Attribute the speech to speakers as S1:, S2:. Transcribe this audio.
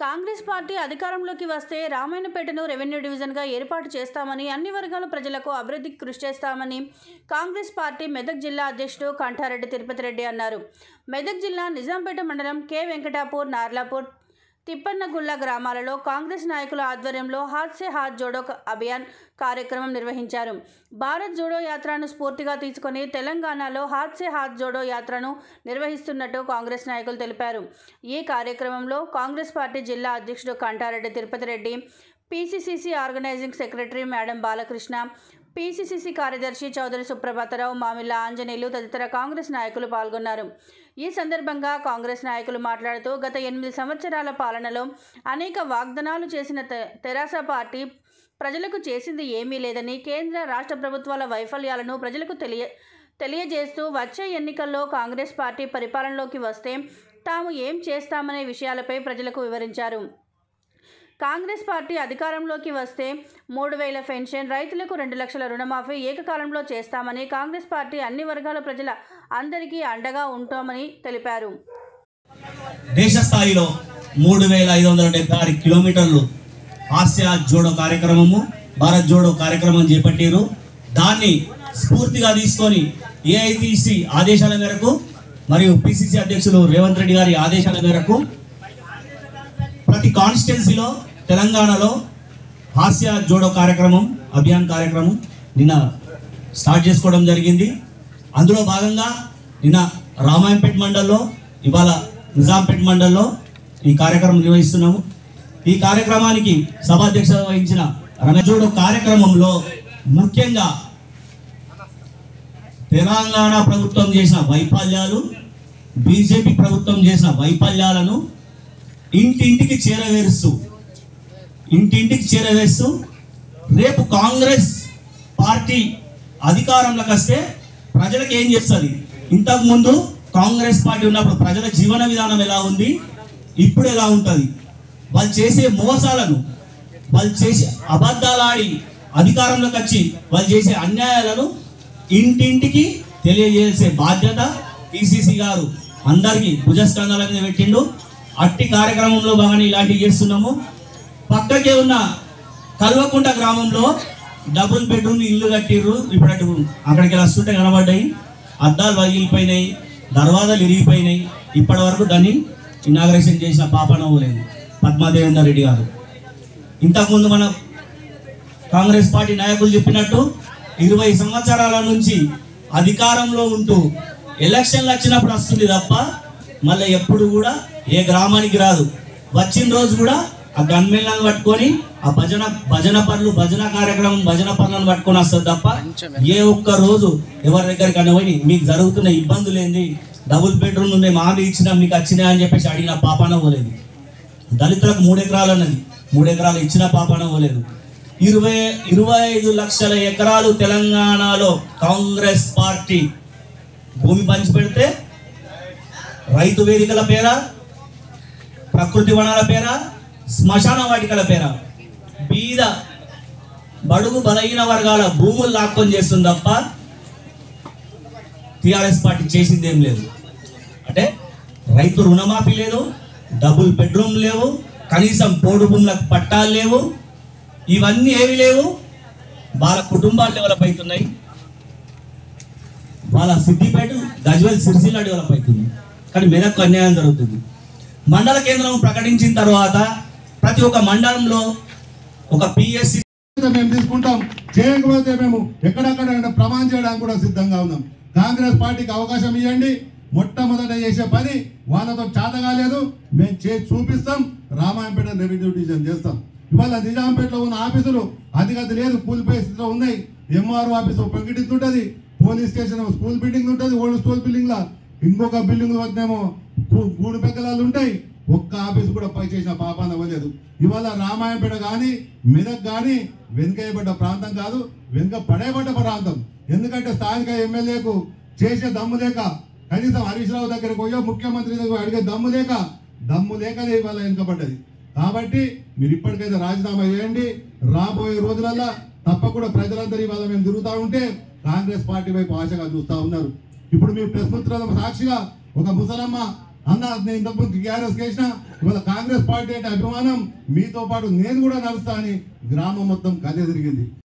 S1: Congress party అధికారంలోకి వస్తే రామాయణపేటను revenue డివిజన్గా ఏర్పాటు చేస్తామని అన్ని వర్గాల ప్రజలకు అభివృద్ధికి కృషి చేస్తామని కాంగ్రెస్ పార్టీ మెదక్ జిల్లా అధ్యక్షుడు కంఠారెడ్డి తిరుపతి రెడ్డి అన్నారు మెదక్ జిల్లా నిజాంపేట మండలం కె వెంకటాపూర్ నార్లాపూర్ తిప్పన్నగుళ్ళ గ్రామాలలో కాంగ్రెస్ నాయకుల ఆధ్వర్యంలో హాత్ సే హాత్ జోడో అభియాన్ కార్యక్రమం నిర్వహించారు భారత్ జోడో యాత్రను స్ఫూర్తిగా తీసుకొని తెలంగాణలో హాత్ సే హాత్ జోడో యాత్రను నిర్వహిస్తున్నట్టు కాంగ్రెస్ నాయకులు తెలిపారు ఈ కార్యక్రమంలో కాంగ్రెస్ పార్టీ జిల్లా అధ్యక్షుడు Kantareddy Tirupati Reddy PCCC organizing secretary madam Balakrishna PCCC కార్యదర్శి చౌదరి సుప్రభాతరావు మామిళ్ళ ఆంజనేయులు తదితర కాంగ్రెస్ నాయకులు పాల్గొన్నారు ఈ సందర్భంగా కాంగ్రెస్ నాయకులు మాట్లాడుతూ గత ఎనిమిది సంవత్సరాల పాలనలో అనేక వాగ్దానాలు చేసిన తె- తెరాస పార్టీ ప్రజలకు చేసింది ఏమీ లేదని కేంద్ర రాష్ట్ర ప్రభుత్వాల వైఫల్యాలను ప్రజలకు తెలియ తెలియజేస్తూ వచ్చే ఎన్నికల్లో కాంగ్రెస్ పార్టీ పరిపాలనలోకి వస్తే తాము ఏం చేస్తామనే విషయాలపై ప్రజలకు వివరించారు కాంగ్రెస్ పార్టీ అధికారంలోకి వస్తే మూడు వేల పెన్షన్ రైతులకు రెండు లక్షల రుణమాఫీ ఏకకాలంలో చేస్తామని కాంగ్రెస్ పార్టీ అన్ని వర్గాల ప్రజల అందరికీ అండగా ఉంటామని తెలిపారు
S2: దేశ స్థాయిలో మూడు వేల ఐదు వందల డెబ్బై ఆరు కిలోమీటర్లు ఆసియా జోడో కార్యక్రమము భారత్ జోడో కార్యక్రమం చేపట్టారు దాన్ని స్ఫూర్తిగా తీసుకొని ఏఐటిసి ఆదేశాల మేరకు మరియు పిసిసి అధ్యక్షులు రేవంత్ రెడ్డి గారి ఆదేశాల మేరకు ప్రతి కాన్స్టిట్యున్సీలో తెలంగాణలో హాస్య జోడో కార్యక్రమం అభియాన్ కార్యక్రమం నిన్న స్టార్ట్ చేసుకోవడం జరిగింది అందులో భాగంగా నిన్న రామాయంపేట మండల్లో ఇవాళ నిజాంపేట మండల్లో ఈ కార్యక్రమం నిర్వహిస్తున్నాము ఈ కార్యక్రమానికి సభాధ్యక్షత వహించిన రమేష్ జోడో కార్యక్రమంలో ముఖ్యంగా తెలంగాణ ప్రభుత్వం చేసిన వైఫల్యాలు బీజేపీ ప్రభుత్వం చేసిన వైఫల్యాలను ఇంటింటికి చేరవేరుస్తూ ఇంటింటికి చేరవేస్తూ రేపు కాంగ్రెస్ పార్టీ అధికారంలోకి వస్తే ప్రజలకు ఏం చేస్తుంది ఇంతకు ముందు కాంగ్రెస్ పార్టీ ఉన్నప్పుడు ప్రజల జీవన విధానం ఎలా ఉంది ఇప్పుడు ఎలా ఉంటుంది వాళ్ళు చేసే మోసాలను వాళ్ళు చేసే అబద్ధాలు ఆడి అధికారంలోకి వచ్చి వాళ్ళు చేసే అన్యాయాలను ఇంటింటికి తెలియజేసే బాధ్యత పిసిసి గారు అందరికీ భుజస్కంధాల మీద పెట్టిండు అట్టి కార్యక్రమంలో భాగంగా ఇలాంటివి చేస్తున్నాము పక్కకే ఉన్న కల్వకుంట గ్రామంలో డబుల్ బెడ్రూమ్ ఇల్లు కట్టిర్రు ఇప్పుడు అటు అక్కడికి వస్తుంటే కనబడ్డాయి అద్దాలు పగిలిపోయినాయి దర్వాజాలు ఇరిగిపోయినాయి ఇప్పటి వరకు దాన్ని ఇనాగ్రేషన్ చేసిన పాపనవ్వు లేదు పద్మాదేవేందర్ రెడ్డి గారు ఇంతకుముందు మన కాంగ్రెస్ పార్టీ నాయకులు చెప్పినట్టు ఇరవై సంవత్సరాల నుంచి అధికారంలో ఉంటూ ఎలక్షన్లు వచ్చినప్పుడు వస్తుంది తప్ప మళ్ళీ ఎప్పుడు కూడా ఏ గ్రామానికి రాదు వచ్చిన రోజు కూడా ఆ గన్మెన్లను పట్టుకొని ఆ భజన భజన పనులు భజన కార్యక్రమం భజన పనులను పట్టుకొని వస్తుంది తప్ప ఏ ఒక్క రోజు ఎవరి దగ్గరికి అన్న పోయి మీకు జరుగుతున్న ఇబ్బందులు ఏంది డబుల్ బెడ్రూమ్ ఉన్నాయి మామి ఇచ్చినా మీకు వచ్చినాయి అని చెప్పేసి అడిగిన పాపాన పోలేదు దళితులకు మూడు ఎకరాలు అన్నది మూడు ఎకరాలు ఇచ్చిన పాపాన పోలేదు ఇరవై ఇరవై ఐదు లక్షల ఎకరాలు తెలంగాణలో కాంగ్రెస్ పార్టీ భూమి పంచిపెడితే రైతు వేదికల పేర ప్రకృతి వనాల పేర శ్మశాన వాటికల పేర బీద బడుగు బలహీన వర్గాల భూములు లాక్కొని చేస్తుంది తప్ప టిఆర్ఎస్ పార్టీ చేసింది ఏం లేదు అంటే రైతు రుణమాఫీ లేదు డబుల్ బెడ్రూమ్ లేవు కనీసం పోడు భూములకు పట్టాలు లేవు ఇవన్నీ ఏవి లేవు వాళ్ళ కుటుంబాలు డెవలప్ అవుతున్నాయి వాళ్ళ సిద్దిపేట గజ్వెల్ సిరిసిల్ల డెవలప్ అవుతుంది కానీ మెదక్ అన్యాయం జరుగుతుంది మండల కేంద్రం ప్రకటించిన తర్వాత ప్రతి ఒక్క మండలంలో ఒక పిఎస్సి
S3: బాధ్యత మేము తీసుకుంటాం చేయకపోతే మేము ఎక్కడెక్కడ ప్రమాణం చేయడానికి కూడా సిద్ధంగా ఉన్నాం కాంగ్రెస్ పార్టీకి అవకాశం ఇవ్వండి మొట్టమొదట చేసే పని వాళ్ళతో చేత కాలేదు మేము చేసి చూపిస్తాం రామాయంపేట రెవెన్యూ డివిజన్ చేస్తాం ఇవాళ నిజాంపేటలో ఉన్న ఆఫీసులు అధిగతి లేదు కూలిపోయే స్థితిలో ఉన్నాయి ఎంఆర్ఓ ఆఫీసు పెంకిటింది పోలీస్ స్టేషన్ స్కూల్ బిల్డింగ్ ఉంటుంది ఓల్డ్ స్కూల్ బిల్డింగ్ లా ఇంకొక బిల్డింగ్ వద్దనేమో గూ- గూడు పెక్కలాలు ఉంటాయి ఒక్క ఆఫీస్ కూడా పై చేసిన పాపాన అవ్వలేదు ఇవాళ రామాయంపేట కానీ మెదక్ కానీ వెనుకయ్యబడ్డ ప్రాంతం కాదు వెనుక పడేయబడ్డ ప్రాంతం ఎందుకంటే స్థానిక ఎమ్మెల్యేకు చేసే దమ్ము లేక కనీసం హరీష్ రావు దగ్గరకు పోయో ముఖ్యమంత్రి దగ్గర అడిగే దమ్ము లేక దమ్ము లేకనే ఇవాళ వెనుకబడ్డది కాబట్టి మీరు ఇప్పటికైతే రాజీనామా చేయండి రాబోయే రోజులల్లా తప్పకుండా ప్రజలందరూ ఇవాళ మేము తిరుగుతూ ఉంటే కాంగ్రెస్ పార్టీ వైపు ఆశగా చూస్తూ ఉన్నారు ఇప్పుడు మీ ప్రెస్ మిత్రుల సాక్షిగా ఒక ముసలమ్మ అన్న నేను ఇంతకుముందు టీఆర్ఎస్ చేసిన ఇవాళ కాంగ్రెస్ పార్టీ అంటే అభిమానం మీతో పాటు నేను కూడా నడుస్తా అని గ్రామం మొత్తం కదే తిరిగింది